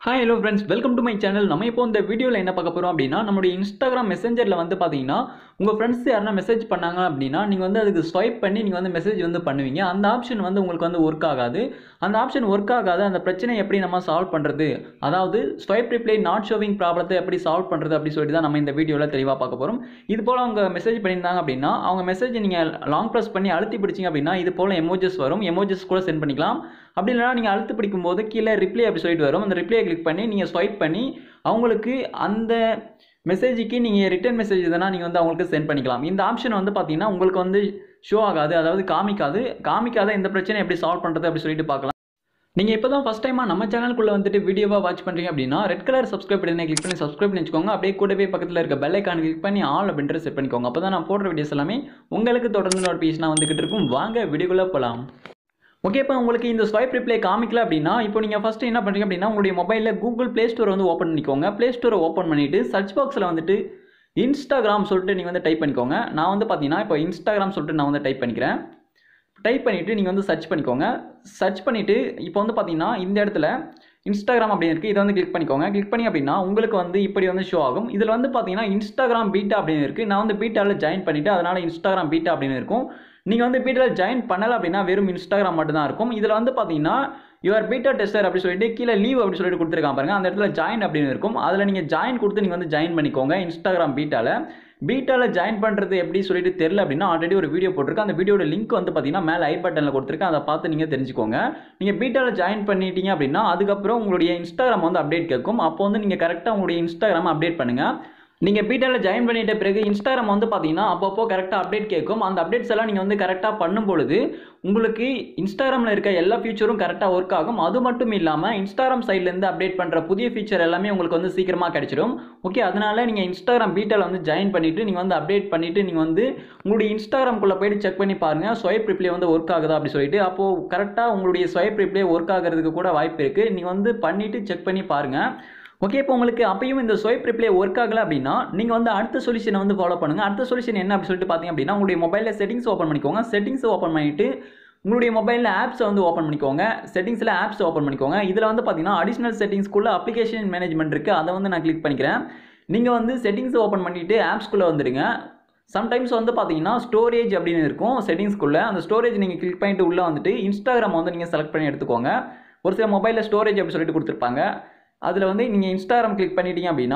hi hello friends welcome to my channel நம்ம இப்போ இந்த வீடியோவில் என்ன பார்க்க போகிறோம் அப்படின்னா நம்மளுடைய இன்ஸ்டாகிராம் மெசேஞ்சரில் வந்து பார்த்தீங்கன்னா உங்கள் ஃப்ரெண்ட்ஸ் யாருன்னா மெசேஜ் பண்ணாங்க அப்படின்னா நீங்கள் வந்து அதுக்கு ஸ்வைப் பண்ணி நீங்கள் வந்து மெசேஜ் வந்து பண்ணுவீங்க அந்த ஆப்ஷன் வந்து உங்களுக்கு வந்து ஒர்க் ஆகாது அந்த ஆப்ஷன் ஒர்க் ஆகாது அந்த பிரச்சனை எப்படி நம்ம சால்வ் பண்ணுறது அதாவது ஸ்வைப் ரிப்ளை நாட் ஷோவிங் ப்ராப்ளத்தை எப்படி சால்வ் பண்ணுறது அப்படி சொல்லிட்டு தான் நம்ம இந்த வீடியோவில் தெளிவாக பார்க்க போகிறோம் இது போல் அவங்க மெசேஜ் பண்ணியிருந்தாங்க அப்படின்னா அவங்க மெசேஜ் நீங்கள் லாங் ப்ரெஸ் பண்ணி அழுத்தி பிடிச்சிங்க அப்படின்னா இது போல் எமோஜஸ் வரும் எமோஜஸ் கூட சென்ட் பண்ணிக்கலாம் அப்படி இல்லைனா நீங்கள் அழுத்து பிடிக்கும் போது கீழே ரிப்ளை அப்படி சொல்லிட்டு வரும் அந்த ரிப்ளையை கிளிக் பண்ணி நீங்கள் ஸ்வைப் பண்ணி அவங்களுக்கு அந்த மெசேஜுக்கு நீங்கள் ரிட்டர்ன் மெசேஜ் எதனா நீங்கள் வந்து அவங்களுக்கு சென்ட் பண்ணிக்கலாம் இந்த ஆப்ஷன் வந்து பார்த்தீங்கன்னா உங்களுக்கு வந்து ஷோ ஆகாது அதாவது காமிக்காது காமிக்காத இந்த பிரச்சனை எப்படி சால்வ் பண்ணுறது அப்படி சொல்லிட்டு பார்க்கலாம் நீங்கள் இப்போ தான் ஃபஸ்ட் டைமாக நம்ம சேனலுக்குள்ளே வந்துட்டு வீடியோவாக வாட்ச் பண்ணுறீங்க அப்படின்னா ரெட் கலர் சப்ஸ்கிரைப் பண்ணி கிளிக் பண்ணி சப்ஸ்கிரைப் பண்ணி வச்சுக்கோங்க அப்படியே கூடவே பக்கத்தில் இருக்க பெல் ஐக்கான் கிளிக் பண்ணி ஆல் அப்படின்ட்டு செட் பண்ணிக்கோங்க அப்போ தான் நான் போடுற வீடியோஸ் எல்லாமே உங்களுக்கு தொடர்ந்து நோட்டிஃபிகேஷனாக வந்துக்கிட்டு இருக்கும் வாங்க வீடியோக்குள்ளே போகலாம் ஓகே இப்போ உங்களுக்கு இந்த ஸ்வைப் ரிப்ளை காமிக்கல அப்படின்னா இப்போ நீங்கள் ஃபஸ்ட்டு என்ன பண்ணுறீங்க அப்படின்னா உங்களுடைய மொபைலில் கூகுள் ப்ளே ஸ்டோர் வந்து ஓப்பன் பண்ணிக்கோங்க ப்ளே ஸ்டோரை ஓப்பன் பண்ணிவிட்டு சர்ச் பாக்ஸில் வந்துட்டு இன்ஸ்டாகிராம் சொல்லிட்டு நீங்கள் வந்து டைப் பண்ணிக்கோங்க நான் வந்து பார்த்தீங்கன்னா இப்போ இன்ஸ்டாகிராம் சொல்லிட்டு நான் வந்து டைப் பண்ணிக்கிறேன் டைப் பண்ணிவிட்டு நீங்கள் வந்து சர்ச் பண்ணிக்கோங்க சர்ச் பண்ணிவிட்டு இப்போ வந்து பார்த்தீங்கன்னா இந்த இடத்துல இன்ஸ்டாகிராம் அப்படின்னு இருக்குது இதை வந்து கிளிக் பண்ணிக்கோங்க கிளிக் பண்ணி அப்படின்னா உங்களுக்கு வந்து இப்படி வந்து ஷோ ஆகும் இதில் வந்து பார்த்தீங்கன்னா இன்ஸ்டாகிராம் பீட்டா அப்படின்னு இருக்குது நான் வந்து பீட்டாவில் ஜாயின் பண்ணிவிட்டு அதனால் இன்ஸ்டாகிராம் பீட்டா அப்படின்னு இருக்கும் நீங்கள் வந்து பீட்டாவில் ஜாயின் பண்ணலை அப்படின்னா வெறும் இன்ஸ்டாகிராம் மட்டும்தான் இருக்கும் இதில் வந்து பார்த்தீங்கன்னா யுவர் பீட்டா டெஸ்டர் அப்படி சொல்லிட்டு கீழே லீவ் அப்படி சொல்லிட்டு கொடுத்துருக்காங்க பாருங்க அந்த இடத்துல ஜாயின் அப்படின்னு இருக்கும் அதில் நீங்கள் ஜாயின் கொடுத்து நீங்கள் வந்து ஜாயின் பண்ணிக்கோங்க இன்ஸ்டாகிராம் பீட்டாவில் பீட்டாவில் ஜாயின் பண்ணுறது எப்படி சொல்லிட்டு தெரில அப்படின்னா ஆல்ரெடி ஒரு வீடியோ போட்டிருக்கேன் அந்த வீடியோட லிங்க் வந்து பார்த்தீங்கன்னா மேலே ஐ பட்டனில் கொடுத்துருக்கேன் அதை பார்த்து நீங்கள் தெரிஞ்சுக்கோங்க நீங்கள் பீட்டாவில் ஜாயின் பண்ணிட்டீங்க அப்படின்னா அதுக்கப்புறம் உங்களுடைய இன்ஸ்டாகிராம் வந்து அப்டேட் கேட்கும் அப்போ வந்து நீங்கள் கரெக்டாக உங்களுடைய இன்ஸ்டாகிராம் அப்டேட் பண்ணுங்கள் நீங்கள் பீட்டாவில் ஜாயின் பண்ணிட்ட பிறகு இன்ஸ்டாகிராம் வந்து பார்த்தீங்கன்னா அப்பப்போ கரெக்டாக அப்டேட் கேட்கும் அந்த அப்டேட்ஸ் எல்லாம் நீங்கள் வந்து கரெக்டாக பண்ணும் பொழுது உங்களுக்கு இன்ஸ்டாகிராமில் இருக்க எல்லா ஃபீச்சரும் கரெக்டாக ஒர்க் ஆகும் அது மட்டும் இல்லாமல் இன்ஸ்டாகிராம் சைட்லேருந்து அப்டேட் பண்ணுற புதிய ஃபீச்சர் எல்லாமே உங்களுக்கு வந்து சீக்கிரமாக கிடைச்சிடும் ஓகே அதனால நீங்கள் இன்ஸ்டாகிராம் பீட்டாவில் வந்து ஜாயின் பண்ணிவிட்டு நீங்கள் வந்து அப்டேட் பண்ணிவிட்டு நீங்கள் வந்து உங்களுடைய இன்ஸ்டாகிராம்குள்ளே போயிட்டு செக் பண்ணி பாருங்கள் ஸ்வைப் ரிப்ளை வந்து ஒர்க் ஆகுதா அப்படி சொல்லிட்டு அப்போது கரெக்டாக உங்களுடைய ஸ்வைப் ரிப்ளை ஒர்க் ஆகிறதுக்கு கூட வாய்ப்பு இருக்குது நீங்கள் வந்து பண்ணிவிட்டு செக் பண்ணி பாருங்கள் ஓகே இப்போ உங்களுக்கு அப்பயும் இந்த ஸ்வைப் ரிப்ளை ஒர்க் ஆகலை அப்படின்னா நீங்கள் வந்து அடுத்த சொல்யூஷனை வந்து ஃபாலோ பண்ணுங்கள் அடுத்த சொல்யூஷன் என்ன அப்படி சொல்லிட்டு பார்த்தீங்க அப்படின்னா உங்களுடைய மொபைலில் செட்டிங்ஸ் ஓப்பன் பண்ணிக்கோங்க செட்டிங்ஸ் ஓப்பன் பண்ணிவிட்டு உங்களுடைய மொபைலில் ஆப்ஸை வந்து ஓப்பன் பண்ணிக்கோங்க செட்டிங்ஸில் ஆப்ஸ் ஓப்பன் பண்ணிக்கோங்க இதில் வந்து பார்த்தீங்கன்னா அடிஷனல் செட்டிங்ஸ்க்குள்ளே அப்ளிகேஷன் மேனேஜ்மெண்ட் இருக்குது அதை வந்து நான் கிளிக் பண்ணிக்கிறேன் நீங்கள் வந்து செட்டிங்ஸ் ஓப்பன் பண்ணிவிட்டு ஆப்ஸ்க்குள்ளே வந்துடுங்க சம்டைம்ஸ் வந்து பார்த்தீங்கன்னா ஸ்டோரேஜ் அப்படின்னு இருக்கும் செட்டிங்ஸ்க்குள்ளே அந்த ஸ்டோரேஜ் நீங்கள் கிளிக் பண்ணிட்டு உள்ளே வந்துட்டு இன்ஸ்டாகிராம் வந்து நீங்கள் செலக்ட் பண்ணி எடுத்துக்கோங்க ஒரு சில மொபைலில் ஸ்டோரேஜ் அப்படி சொல்லிட்டு கொடுத்துருப்பாங்க அதில் வந்து நீங்கள் இன்ஸ்டாகிராம் கிளிக் பண்ணிட்டீங்க அப்படின்னா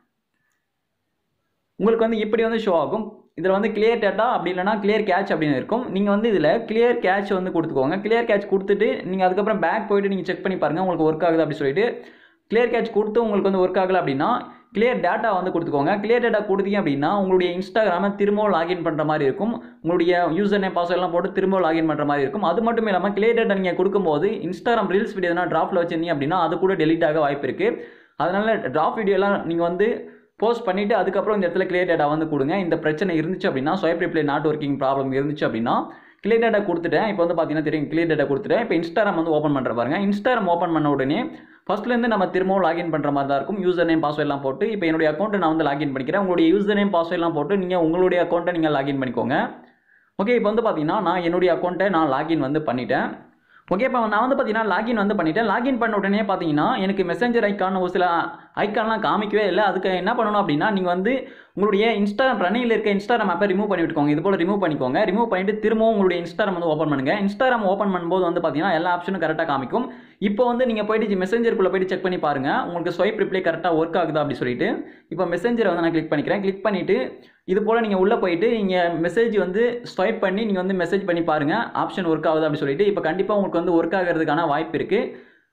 உங்களுக்கு வந்து இப்படி வந்து ஷோ ஆகும் இதில் வந்து கிளியர் டேட்டா அப்படி இல்லைனா கிளியர் கேட்ச் அப்படின்னு இருக்கும் நீங்கள் வந்து இதில் கிளியர் கேட்ச் வந்து கொடுத்துக்கோங்க கிளியர் கேட்ச் கொடுத்துட்டு நீங்கள் அதுக்கப்புறம் பேக் போயிட்டு நீங்கள் செக் பண்ணி பாருங்கள் உங்களுக்கு ஒர்க் ஆகுது அப்படி சொல்லிட்டு கிளியர் கேட்ச் கொடுத்து உங்களுக்கு வந்து ஒர்க் ஆகலை அப்படின்னா கிளியர் டேட்டா வந்து கொடுத்துக்கோங்க கிளியர் டேட்டா கொடுத்தீங்க அப்படின்னா உங்களுடைய இன்ஸ்டாகிராமை திரும்ப லாகின் பண்ணுற மாதிரி இருக்கும் உங்களுடைய யூசர் நேம் பாஸ்வேர்ட்லாம் போட்டு திரும்ப லாகின் பண்ணுற மாதிரி இருக்கும் அது மட்டும் இல்லாமல் கிளியர் டேட்டா நீங்கள் கொடுக்கும்போது இன்ஸ்டாகிராம் ரீல்ஸ் வீடியோ எதனா ட்ராஃப்டில் வச்சிருந்தீங்க அப்படின்னா அது கூட டெலிட் ஆக வாய்ப்பு இருக்குது அதனால் ட்ராஃப் வீடியோலாம் நீங்கள் வந்து போஸ்ட் பண்ணிவிட்டு அதுக்கப்புறம் இந்த இடத்துல கிளியர் டேட்டா வந்து கொடுங்க இந்த பிரச்சனை இருந்துச்சு அப்படின்னா swipe reply not working problem இருந்துச்சு அப்படின்னா கிளியர் டேட்டா கொடுத்துட்டேன் இப்போ வந்து பார்த்தீங்கன்னா தெரியும் கிளியர் டேட்டா கொடுத்துட்டேன் இப்போ இன்ஸ்டாகிராம் வந்து ஓப்பன் பண்ணுற பாருங்க இன்ஸ்டாகிராம் ஓப்பன் பண்ண உடனே ஃபஸ்ட்லேருந்து நம்ம திரும்பவும் லாகின் பண்ணுற மாதிரி தான் இருக்கும் யூசர் நேம் பாஸ்வேர்ட்லாம் போட்டு இப்போ என்னுடைய அக்கௌண்ட்டை நான் வந்து லாகின் பண்ணிக்கிறேன் உங்களுடைய யூசர் நேம் பாஸ்வேர்ட்லாம் போட்டு நீங்கள் உங்களுடைய அக்கௌண்ட்டை நீங்கள் லாகின் பண்ணிக்கோங்க ஓகே இப்போ வந்து பார்த்தீங்கன்னா நான் என்னுடைய அக்கௌண்ட்டை நான் லாகின் வந்து பண்ணிட்டேன் ஓகே இப்போ நான் வந்து பார்த்தீங்கன்னா லாகின் வந்து பண்ணிட்டேன் லாகின் பண்ண உடனே பார்த்தீங்கன்னா எனக்கு மெசேஞ்சர் ஐக்கான் ஒரு சில ஐக்கான்லாம் காமிக்கவே இல்லை அதுக்கு என்ன பண்ணணும் அப்படின்னா நீங்கள் வந்து உங்களுடைய இன்ஸ்டாகிராம் ரன்னிங்கில் இருக்க இன்ஸ்டாகிராம் ஆப்பை ரிமூவ் பண்ணி விட்டுக்கோங்க இது போல் ரிமூவ் பண்ணிக்கோங்க ரிமூவ் பண்ணிட்டு திரும்பவும் உங்களுடைய இன்ஸ்டாகிராம் வந்து ஓப்பன் பண்ணுங்கள் இன்ஸ்டாகிராம் ஓப்பன் பண்ணும்போது வந்து பார்த்தீங்கன்னா எல்லா ஆப்ஷனும் கரெக்டாக காமிக்கும் இப்போ வந்து நீங்கள் போயிட்டு மெசேஞ்சருக்குள்ளே போயிட்டு செக் பண்ணி பாருங்கள் உங்களுக்கு ஸ்வைப் ரிப்ளை கரெக்டாக ஒர்க் ஆகுதா அப்படி சொல்லிட்டு இப்போ மெசேஞ்சரை வந்து நான் கிளிக் பண்ணிக்கிறேன் கிளிக் பண்ணிவிட்டு இது போல் நீங்கள் உள்ளே போயிட்டு நீங்கள் மெசேஜ் வந்து ஸ்வைப் பண்ணி நீங்கள் வந்து மெசேஜ் பண்ணி பாருங்கள் ஆப்ஷன் ஒர்க் ஆகுது அப்படி சொல்லிட்டு இப்போ கண்டிப்பாக உங்களுக்கு வந்து ஒர்க் ஆகிறதுக்கான வாய்ப்பு இருக்குது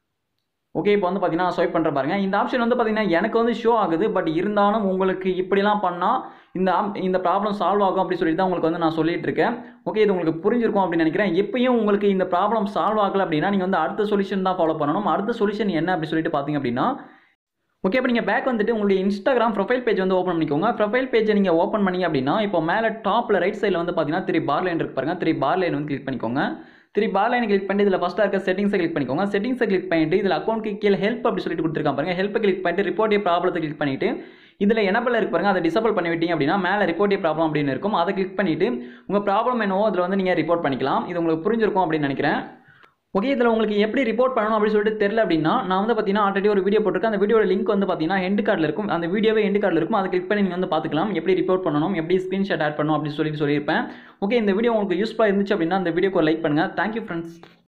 ஓகே இப்போ வந்து பார்த்தீங்கன்னா ஸ்வைப் பண்ணுற பாருங்க இந்த ஆப்ஷன் வந்து பார்த்தீங்கன்னா எனக்கு வந்து ஷோ ஆகுது பட் இருந்தாலும் உங்களுக்கு இப்படிலாம் பண்ணால் இந்த இந்த ப்ராப்ளம் சால்வ் ஆகும் அப்படி சொல்லிட்டு தான் உங்களுக்கு வந்து நான் சொல்லிட்டு இருக்கேன் ஓகே இது உங்களுக்கு புரிஞ்சிருக்கும் அப்படின்னு நினைக்கிறேன் எப்பயும் உங்களுக்கு இந்த ப்ராப்ளம் சால்வ் ஆகலை அப்படின்னா நீங்கள் வந்து அடுத்த சொல்யூஷன் தான் ஃபாலோ பண்ணணும் அடுத்த சொல்யூஷன் என்ன அப்படி சொல்லிட்டு பார்த்தீங்க அப்படின்னா ஓகே இப்போ நீங்கள் பேக் வந்துட்டு உங்களுடைய இன்ஸ்டாகிராம் ப்ரொஃபைல் பேஜ் வந்து ஓப்பன் பண்ணிக்கோங்க ப்ரொஃபைல் பேஜை நீங்கள் ஓப்பன் பண்ணி அப்படின்னா இப்போ மேலே டாப்பில் ரைட் சைடில் வந்து பார்த்தீங்கன்னா த்ரீ பார் லைன் இருக்கு பாருங்க த்ரீ பார் லைன் வந்து கிளிக் பண்ணிக்கோங்க த்ரீ பார் லைன் கிளிக் பண்ணி இதில் ஃபஸ்ட்டாக இருக்க செட்டிங்ஸை கிளிக் பண்ணிக்கோங்க செட்டிங்ஸை கிளிக் பண்ணிட்டு இதில் அக்கௌண்ட்க்கு கீழே ஹெல்ப் அப்படி சொல்லிட்டு கொடுத்துருக்காங்க பாருங்க ஹெல்ப்பை கிளிக் பண்ணிட்டு ரிப்போர்ட் ப்ராப்ளத்தை கிளிக் பண்ணிட்டு இதில் எனப்பில் இருக்கு பாருங்க அதை டிசபிள் பண்ணி விட்டீங்க அப்படின்னா மேலே ரிப்போர்ட் ப்ராப்ளம் அப்படின்னு இருக்கும் அதை கிளிக் பண்ணிட்டு உங்கள் ப்ராப்ளம் என்னவோ அதில் வந்து நீங்கள் ரிப்போர்ட் பண்ணிக்கலாம் இது உங்களுக்கு புரிஞ்சிருக்கும் அப்படின்னு நினைக்கிறேன் ஓகே இதில் உங்களுக்கு எப்படி ரிப்போர்ட் பண்ணணும் அப்படின்னு சொல்லிட்டு தெரியல அப்படின்னா நான் வந்து பார்த்தீங்கன்னா ஆல்ரெடி ஒரு வீடியோ போட்டிருக்கேன் அந்த வீடியோட லிங்க் வந்து பார்த்தீங்கன்னா எண்டு கார்டில் இருக்கும் அந்த வீடியோவே எண்டு கார்டில் இருக்கும் அதை கிளிக் பண்ணி நீங்கள் வந்து பார்த்துக்கலாம் எப்படி ரிப்போர்ட் பண்ணணும் எப்படி ஸ்க்ரீன்ஷாட் ஆட் பண்ணணும் அப்படின்னு சொல்லிட்டு சொல்லியிருப்பேன் ஓகே இந்த வீடியோ உங்களுக்கு யூஸ்ஃபுல்லாக இருந்துச்சு அப்படின்னா அந்த வீடியோக்கு லைக் பண்ணுங்கள் தேங்க்யூ ஃப்ரெண்ட்ஸ்